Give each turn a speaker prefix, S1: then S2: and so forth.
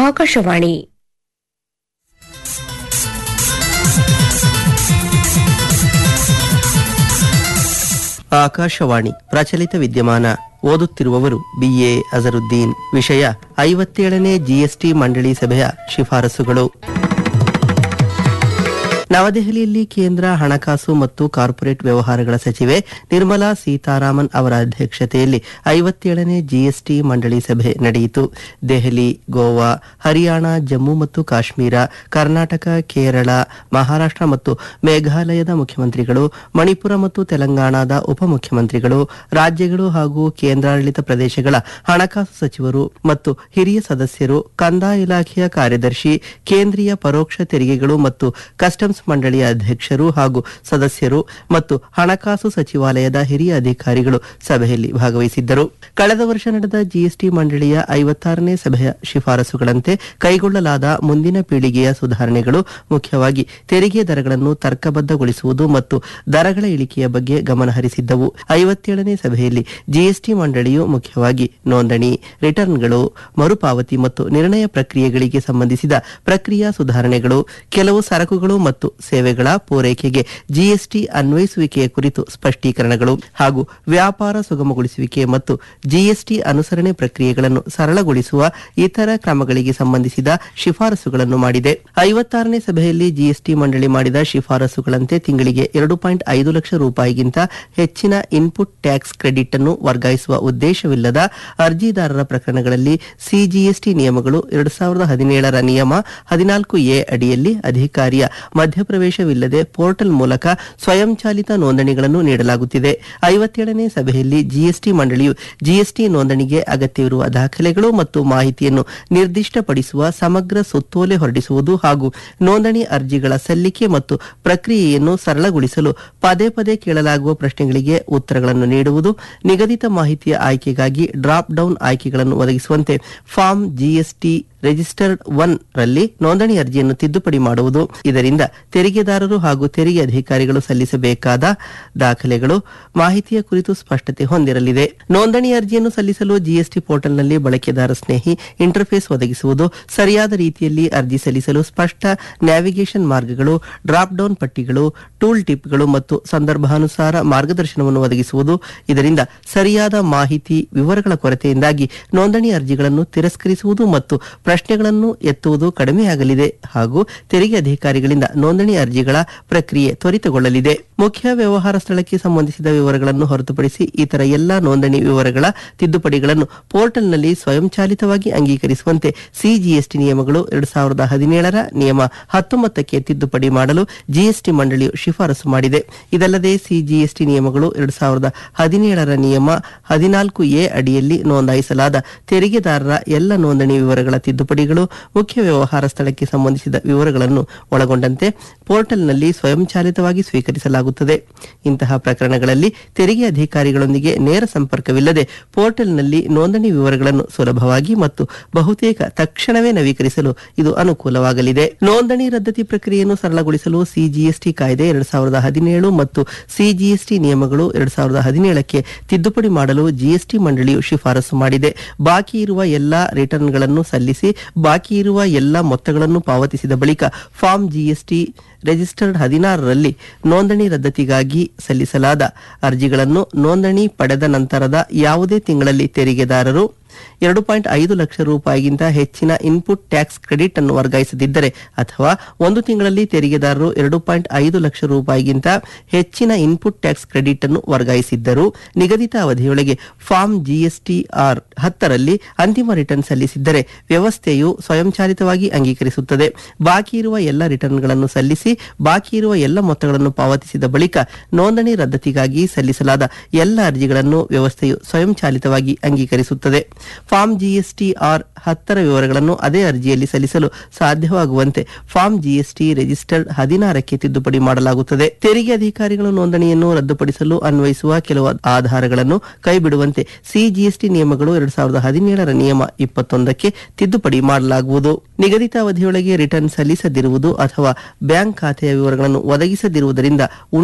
S1: ಆಕಾಶವಾಣಿ
S2: ಆಕಾಶವಾಣಿ ಪ್ರಚಲಿತ ವಿದ್ಯಮಾನ ಓದುತ್ತಿರುವವರು ಬಿಎ ಅಜರುದ್ದೀನ್ ವಿಷಯ ಐವತ್ತೇಳನೇ ಜಿಎಸ್ಟಿ ಮಂಡಳಿ ಸಭೆಯ ಶಿಫಾರಸುಗಳು ನವದೆಹಲಿಯಲ್ಲಿ ಕೇಂದ್ರ ಹಣಕಾಸು ಮತ್ತು ಕಾರ್ಪೊರೇಟ್ ವ್ಯವಹಾರಗಳ ಸಚಿವೆ ನಿರ್ಮಲಾ ಸೀತಾರಾಮನ್ ಅವರ ಅಧ್ಯಕ್ಷತೆಯಲ್ಲಿ ಐವತ್ತೇಳನೇ ಜಿಎಸ್ಟಿ ಮಂಡಳಿ ಸಭೆ ನಡೆಯಿತು ದೆಹಲಿ ಗೋವಾ ಹರಿಯಾಣ ಜಮ್ಮು ಮತ್ತು ಕಾಶ್ಮೀರ ಕರ್ನಾಟಕ ಕೇರಳ ಮಹಾರಾಷ್ಟ್ರ ಮತ್ತು ಮೇಘಾಲಯದ ಮುಖ್ಯಮಂತ್ರಿಗಳು ಮಣಿಪುರ ಮತ್ತು ತೆಲಂಗಾಣದ ಉಪಮುಖ್ಯಮಂತ್ರಿಗಳು ರಾಜ್ಯಗಳು ಹಾಗೂ ಕೇಂದ್ರಾಡಳಿತ ಪ್ರದೇಶಗಳ ಹಣಕಾಸು ಸಚಿವರು ಮತ್ತು ಹಿರಿಯ ಸದಸ್ಯರು ಕಂದಾಯ ಇಲಾಖೆಯ ಕಾರ್ಯದರ್ಶಿ ಕೇಂದ್ರೀಯ ಪರೋಕ್ಷ ತೆರಿಗೆಗಳು ಮತ್ತು ಕಸ್ಟಮ್ಸ್ ಮಂಡಳಿಯ ಅಧ್ಯಕ್ಷರು ಹಾಗೂ ಸದಸ್ಯರು ಮತ್ತು ಹಣಕಾಸು ಸಚಿವಾಲಯದ ಹಿರಿಯ ಅಧಿಕಾರಿಗಳು ಸಭೆಯಲ್ಲಿ ಭಾಗವಹಿಸಿದ್ದರು ಕಳೆದ ವರ್ಷ ನಡೆದ ಜಿಎಸ್ಟಿ ಮಂಡಳಿಯ ಐವತ್ತಾರನೇ ಸಭೆಯ ಶಿಫಾರಸುಗಳಂತೆ ಕೈಗೊಳ್ಳಲಾದ ಮುಂದಿನ ಪೀಳಿಗೆಯ ಸುಧಾರಣೆಗಳು ಮುಖ್ಯವಾಗಿ ತೆರಿಗೆ ದರಗಳನ್ನು ತರ್ಕಬದ್ಧಗೊಳಿಸುವುದು ಮತ್ತು ದರಗಳ ಇಳಿಕೆಯ ಬಗ್ಗೆ ಗಮನಹರಿಸಿದ್ದವು ಐವತ್ತೇಳನೇ ಸಭೆಯಲ್ಲಿ ಜಿಎಸ್ಟಿ ಮಂಡಳಿಯು ಮುಖ್ಯವಾಗಿ ನೋಂದಣಿ ರಿಟರ್ನ್ಗಳು ಮರುಪಾವತಿ ಮತ್ತು ನಿರ್ಣಯ ಪ್ರಕ್ರಿಯೆಗಳಿಗೆ ಸಂಬಂಧಿಸಿದ ಪ್ರಕ್ರಿಯಾ ಸುಧಾರಣೆಗಳು ಕೆಲವು ಸರಕುಗಳು ಮತ್ತು ಸೇವೆಗಳ ಪೂರೈಕೆಗೆ ಜಿಎಸ್ಟಿ ಅನ್ವಯಿಸುವಿಕೆಯ ಕುರಿತು ಸ್ಪಷ್ಟೀಕರಣಗಳು ಹಾಗೂ ವ್ಯಾಪಾರ ಸುಗಮಗೊಳಿಸುವಿಕೆ ಮತ್ತು ಜಿಎಸ್ಟಿ ಅನುಸರಣೆ ಪ್ರಕ್ರಿಯೆಗಳನ್ನು ಸರಳಗೊಳಿಸುವ ಇತರ ಕ್ರಮಗಳಿಗೆ ಸಂಬಂಧಿಸಿದ ಶಿಫಾರಸುಗಳನ್ನು ಮಾಡಿದೆ ಐವತ್ತಾರನೇ ಸಭೆಯಲ್ಲಿ ಜಿಎಸ್ಟಿ ಮಂಡಳಿ ಮಾಡಿದ ಶಿಫಾರಸುಗಳಂತೆ ತಿಂಗಳಿಗೆ ಎರಡು ಪಾಯಿಂಟ್ ಐದು ಲಕ್ಷ ರೂಪಾಯಿಗಿಂತ ಹೆಚ್ಚಿನ ಇನ್ಪುಟ್ ಟ್ಯಾಕ್ಸ್ ಕ್ರೆಡಿಟ್ ಅನ್ನು ವರ್ಗಾಯಿಸುವ ಉದ್ದೇಶವಿಲ್ಲದ ಅರ್ಜಿದಾರರ ಪ್ರಕರಣಗಳಲ್ಲಿ ಸಿಜಿಎಸ್ಟಿ ನಿಯಮಗಳು ಎರಡು ಸಾವಿರದ ಹದಿನೇಳರ ನಿಯಮ ಹದಿನಾಲ್ಕು ಎ ಅಡಿಯಲ್ಲಿ ಅಧಿಕಾರಿಯ ಮಧ್ಯಪ್ರವೇಶವಿಲ್ಲದೆ ಪೋರ್ಟಲ್ ಮೂಲಕ ಸ್ವಯಂಚಾಲಿತ ನೋಂದಣಿಗಳನ್ನು ನೀಡಲಾಗುತ್ತಿದೆ ಐವತ್ತೇಳನೇ ಸಭೆಯಲ್ಲಿ ಜಿಎಸ್ಟಿ ಮಂಡಳಿಯು ಜಿಎಸ್ಟಿ ನೋಂದಣಿಗೆ ಅಗತ್ಯವಿರುವ ದಾಖಲೆಗಳು ಮತ್ತು ಮಾಹಿತಿಯನ್ನು ನಿರ್ದಿಷ್ಟಪಡಿಸುವ ಸಮಗ್ರ ಸುತ್ತೋಲೆ ಹೊರಡಿಸುವುದು ಹಾಗೂ ನೋಂದಣಿ ಅರ್ಜಿಗಳ ಸಲ್ಲಿಕೆ ಮತ್ತು ಪ್ರಕ್ರಿಯೆಯನ್ನು ಸರಳಗೊಳಿಸಲು ಪದೇ ಪದೇ ಕೇಳಲಾಗುವ ಪ್ರಶ್ನೆಗಳಿಗೆ ಉತ್ತರಗಳನ್ನು ನೀಡುವುದು ನಿಗದಿತ ಮಾಹಿತಿಯ ಆಯ್ಕೆಗಾಗಿ ಡ್ರಾಪ್ ಡೌನ್ ಆಯ್ಕೆಗಳನ್ನು ಒದಗಿಸುವಂತೆ ಫಾರ್ಮ್ ಜಿಎಸ್ಟಿ ರಿಜಿಸ್ಟರ್ಡ್ ಒನ್ ರಲ್ಲಿ ನೋಂದಣಿ ಅರ್ಜಿಯನ್ನು ತಿದ್ದುಪಡಿ ಮಾಡುವುದು ಇದರಿಂದ ತೆರಿಗೆದಾರರು ಹಾಗೂ ತೆರಿಗೆ ಅಧಿಕಾರಿಗಳು ಸಲ್ಲಿಸಬೇಕಾದ ದಾಖಲೆಗಳು ಮಾಹಿತಿಯ ಕುರಿತು ಸ್ಪಷ್ಟತೆ ಹೊಂದಿರಲಿದೆ ನೋಂದಣಿ ಅರ್ಜಿಯನ್ನು ಸಲ್ಲಿಸಲು ಜಿಎಸ್ಟಿ ಪೋರ್ಟಲ್ನಲ್ಲಿ ಬಳಕೆದಾರ ಸ್ನೇಹಿ ಇಂಟರ್ಫೇಸ್ ಒದಗಿಸುವುದು ಸರಿಯಾದ ರೀತಿಯಲ್ಲಿ ಅರ್ಜಿ ಸಲ್ಲಿಸಲು ಸ್ಪಷ್ಟ ನ್ಯಾವಿಗೇಷನ್ ಮಾರ್ಗಗಳು ಡ್ರಾಪ್ ಡೌನ್ ಪಟ್ಟಿಗಳು ಟೂಲ್ ಟಿಪ್ಗಳು ಮತ್ತು ಸಂದರ್ಭಾನುಸಾರ ಮಾರ್ಗದರ್ಶನವನ್ನು ಒದಗಿಸುವುದು ಇದರಿಂದ ಸರಿಯಾದ ಮಾಹಿತಿ ವಿವರಗಳ ಕೊರತೆಯಿಂದಾಗಿ ನೋಂದಣಿ ಅರ್ಜಿಗಳನ್ನು ತಿರಸ್ಕರಿಸುವುದು ಮತ್ತು ಪ್ರಶ್ನೆಗಳನ್ನು ಎತ್ತುವುದು ಕಡಿಮೆಯಾಗಲಿದೆ ಹಾಗೂ ತೆರಿಗೆ ಅಧಿಕಾರಿಗಳಿಂದ ನೋಂದಣಿ ಅರ್ಜಿಗಳ ಪ್ರಕ್ರಿಯೆ ತ್ವರಿತಗೊಳ್ಳಲಿದೆ ಮುಖ್ಯ ವ್ಯವಹಾರ ಸ್ಥಳಕ್ಕೆ ಸಂಬಂಧಿಸಿದ ವಿವರಗಳನ್ನು ಹೊರತುಪಡಿಸಿ ಇತರ ಎಲ್ಲಾ ನೋಂದಣಿ ವಿವರಗಳ ತಿದ್ದುಪಡಿಗಳನ್ನು ಪೋರ್ಟಲ್ನಲ್ಲಿ ಸ್ವಯಂಚಾಲಿತವಾಗಿ ಅಂಗೀಕರಿಸುವಂತೆ ಸಿಜಿಎಸ್ಟಿ ನಿಯಮಗಳು ಎರಡು ಸಾವಿರದ ಹದಿನೇಳರ ನಿಯಮ ಹತ್ತೊಂಬತ್ತಕ್ಕೆ ತಿದ್ದುಪಡಿ ಮಾಡಲು ಜಿಎಸ್ಟಿ ಮಂಡಳಿಯು ಶಿಫಾರಸು ಮಾಡಿದೆ ಇದಲ್ಲದೆ ಸಿಜಿಎಸ್ಟಿ ನಿಯಮಗಳು ಎರಡು ಸಾವಿರದ ಹದಿನೇಳರ ನಿಯಮ ಹದಿನಾಲ್ಕು ಎ ಅಡಿಯಲ್ಲಿ ನೋಂದಾಯಿಸಲಾದ ತೆರಿಗೆದಾರರ ಎಲ್ಲ ನೋಂದಣಿ ವಿವರಗಳ ತಿದ್ದುಪಡಿಗಳು ಮುಖ್ಯ ವ್ಯವಹಾರ ಸ್ಥಳಕ್ಕೆ ಸಂಬಂಧಿಸಿದ ವಿವರಗಳನ್ನು ಒಳಗೊಂಡಂತೆ ಪೋರ್ಟಲ್ನಲ್ಲಿ ಸ್ವಯಂಚಾಲಿತವಾಗಿ ಸ್ವೀಕರಿಸಲಾಗುತ್ತದೆ ಇಂತಹ ಪ್ರಕರಣಗಳಲ್ಲಿ ತೆರಿಗೆ ಅಧಿಕಾರಿಗಳೊಂದಿಗೆ ನೇರ ಸಂಪರ್ಕವಿಲ್ಲದೆ ಪೋರ್ಟಲ್ನಲ್ಲಿ ನೋಂದಣಿ ವಿವರಗಳನ್ನು ಸುಲಭವಾಗಿ ಮತ್ತು ಬಹುತೇಕ ತಕ್ಷಣವೇ ನವೀಕರಿಸಲು ಇದು ಅನುಕೂಲವಾಗಲಿದೆ ನೋಂದಣಿ ರದ್ದತಿ ಪ್ರಕ್ರಿಯೆಯನ್ನು ಸರಳಗೊಳಿಸಲು ಸಿಜಿಎಸ್ಟಿ ಕಾಯ್ದೆ ಎರಡ್ ಸಾವಿರದ ಹದಿನೇಳು ಮತ್ತು ಸಿಜಿಎಸ್ಟಿ ನಿಯಮಗಳು ಎರಡ್ ಸಾವಿರದ ಹದಿನೇಳಕ್ಕೆ ತಿದ್ದುಪಡಿ ಮಾಡಲು ಜಿಎಸ್ಟಿ ಮಂಡಳಿಯು ಶಿಫಾರಸು ಮಾಡಿದೆ ಬಾಕಿ ಇರುವ ಎಲ್ಲಾ ರಿಟರ್ನ್ಗಳನ್ನು ಸಲ್ಲಿಸಿ ಬಾಕಿ ಇರುವ ಎಲ್ಲಾ ಮೊತ್ತಗಳನ್ನು ಪಾವತಿಸಿದ ಬಳಿಕ ಫಾರ್ಮ್ ಜಿಎಸ್ಟಿ ರಿಜಿಸ್ಟರ್ಡ್ ಹದಿನಾರರಲ್ಲಿ ನೋಂದಣಿ ರದ್ದತಿಗಾಗಿ ಸಲ್ಲಿಸಲಾದ ಅರ್ಜಿಗಳನ್ನು ನೋಂದಣಿ ಪಡೆದ ನಂತರದ ಯಾವುದೇ ತಿಂಗಳಲ್ಲಿ ತೆರಿಗೆದಾರರು ಎರಡು ಪಾಯಿಂಟ್ ಐದು ಲಕ್ಷ ರೂಪಾಯಿಗಿಂತ ಹೆಚ್ಚಿನ ಇನ್ಪುಟ್ ಟ್ಯಾಕ್ಸ್ ಕ್ರೆಡಿಟ್ ಅನ್ನು ವರ್ಗಾಯಿಸದಿದ್ದರೆ ಅಥವಾ ಒಂದು ತಿಂಗಳಲ್ಲಿ ತೆರಿಗೆದಾರರು ಎರಡು ಪಾಯಿಂಟ್ ಐದು ಲಕ್ಷ ರೂಪಾಯಿಗಿಂತ ಹೆಚ್ಚಿನ ಇನ್ಪುಟ್ ಟ್ಯಾಕ್ಸ್ ಕ್ರೆಡಿಟ್ ಅನ್ನು ವರ್ಗಾಯಿಸಿದ್ದರೂ ನಿಗದಿತ ಅವಧಿಯೊಳಗೆ ಫಾರ್ಮ್ ಜಿಎಸ್ಟಿ ಆರ್ ಹತ್ತರಲ್ಲಿ ಅಂತಿಮ ರಿಟರ್ನ್ ಸಲ್ಲಿಸಿದ್ದರೆ ವ್ಯವಸ್ಥೆಯು ಸ್ವಯಂಚಾಲಿತವಾಗಿ ಅಂಗೀಕರಿಸುತ್ತದೆ ಬಾಕಿ ಇರುವ ಎಲ್ಲ ರಿಟರ್ನ್ಗಳನ್ನು ಸಲ್ಲಿಸಿ ಬಾಕಿ ಇರುವ ಎಲ್ಲ ಮೊತ್ತಗಳನ್ನು ಪಾವತಿಸಿದ ಬಳಿಕ ನೋಂದಣಿ ರದ್ದತಿಗಾಗಿ ಸಲ್ಲಿಸಲಾದ ಎಲ್ಲ ಅರ್ಜಿಗಳನ್ನು ವ್ಯವಸ್ಥೆಯು ಸ್ವಯಂಚಾಲಿತವಾಗಿ ಅಂಗೀಕರಿಸುತ್ತದೆ ಫಾರ್ಮ್ ಜಿಎಸ್ಟಿ ಆರ್ ಹತ್ತರ ವಿವರಗಳನ್ನು ಅದೇ ಅರ್ಜಿಯಲ್ಲಿ ಸಲ್ಲಿಸಲು ಸಾಧ್ಯವಾಗುವಂತೆ ಫಾರ್ಮ್ ಜಿಎಸ್ಟಿ ರಿಜಿಸ್ಟರ್ಡ್ ಹದಿನಾರಕ್ಕೆ ತಿದ್ದುಪಡಿ ಮಾಡಲಾಗುತ್ತದೆ ತೆರಿಗೆ ಅಧಿಕಾರಿಗಳು ನೋಂದಣಿಯನ್ನು ರದ್ದುಪಡಿಸಲು ಅನ್ವಯಿಸುವ ಕೆಲವು ಆಧಾರಗಳನ್ನು ಕೈಬಿಡುವಂತೆ ಸಿಜಿಎಸ್ಟಿ ನಿಯಮಗಳು ಎರಡ್ ಸಾವಿರದ ಹದಿನೇಳರ ನಿಯಮ ಇಪ್ಪತ್ತೊಂದಕ್ಕೆ ತಿದ್ದುಪಡಿ ಮಾಡಲಾಗುವುದು ನಿಗದಿತ ಅವಧಿಯೊಳಗೆ ರಿಟರ್ನ್ ಸಲ್ಲಿಸದಿರುವುದು ಅಥವಾ ಬ್ಯಾಂಕ್ ಖಾತೆಯ ವಿವರಗಳನ್ನು ಒದಗಿಸದಿರುವುದರಿಂದ